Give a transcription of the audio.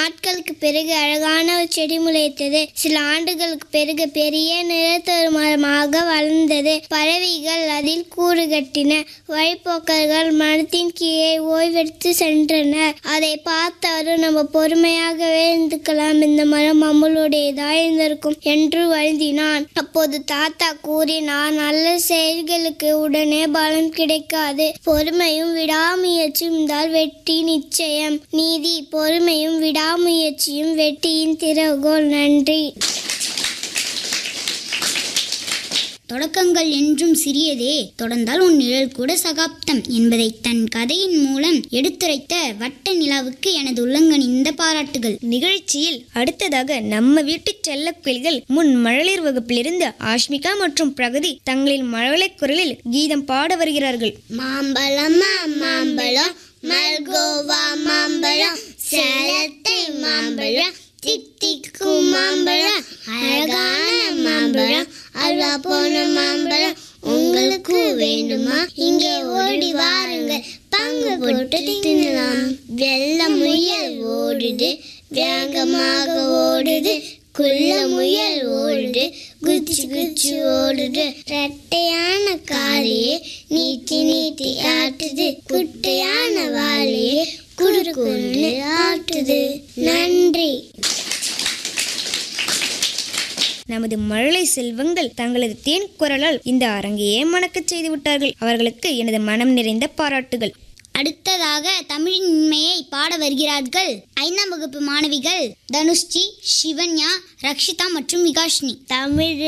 நாட்களுக்கு பிறகு அழகான ஒரு செடி முளைத்தது சில ஆண்டுகளுக்கு பிறகு பெரிய நிலத்தொரு மரமாக வளர்ந்தது பறவைகள் அதில் கூடு கட்டின வழிப்போக்கர்கள் மரத்தின் கீழே ஓய்வெடுத்து சென்றனர் அதை பார்த்தவரும் நம்ம பொறுமையாகவே இருந்துக்கலாம் இந்த மரம் நம்மளுடையதா இருந்திருக்கும் என்று வருந்தினான் அப்போது தாத்தா கூறினார் நல்ல செயல்களுக்கு உடனே பலன் கிடைக்காது பொறுமையும் விடாமுயற்சியும் தான் வெற்றி நிச்சயம் நீதி பொறுமையும் விடாமுயற்சியும் வெற்றியின் திறவுகோல் நன்றி தொடக்கங்கள் என்றும் சிறியதே தொடர்ந்தால் உன் நிழல் கூட சகாப்தம் என்பதை தன் கதையின் மூலம் எடுத்துரைத்த வட்ட நிலாவுக்கு எனது உள்ளங்கனிந்த பாராட்டுகள் நிகழ்ச்சியில் அடுத்ததாக நம்ம வீட்டு செல்லப்பிள்ளைகள் முன் மழலையர் வகுப்பிலிருந்து ஆஷ்மிகா மற்றும் பிரகதி தங்களின் மழலை குரலில் கீதம் பாட வருகிறார்கள் மாம்பழம் மாம்பழம் மல்கோவா மாம்பழம் சேலத்தை மாம்பழம் தித்திக்கும் மாம்பழம் அழகான மாம்பழம் அல்வா போன மாம்பழம் உங்களுக்கு வேண்டுமா இங்கே ஓடி வாருங்கள் பங்கு போட்டு தின்னலாம் வெள்ள முயல் ஓடுது வேகமாக ஓடுது குள்ள முயல் ஓடுது குச்சி குச்சி ஓடுது ரெட்டையான காலையே நீட்டி நீட்டி ஆட்டுது குட்டையான வாழையே குடு குடு ஆட்டுது நன்றி நமது மழலை செல்வங்கள் தங்களது தேன் குரலால் இந்த அரங்கையே மணக்கச் செய்து விட்டார்கள் அவர்களுக்கு எனது மனம் நிறைந்த பாராட்டுகள் அடுத்ததாக தமிழின் உண்மையை பாட வருகிறார்கள் ஐந்தாம் வகுப்பு மாணவிகள் தனுஷ்ஜி சிவன்யா ரக்ஷிதா மற்றும் விகாஷ்னி தமிழ்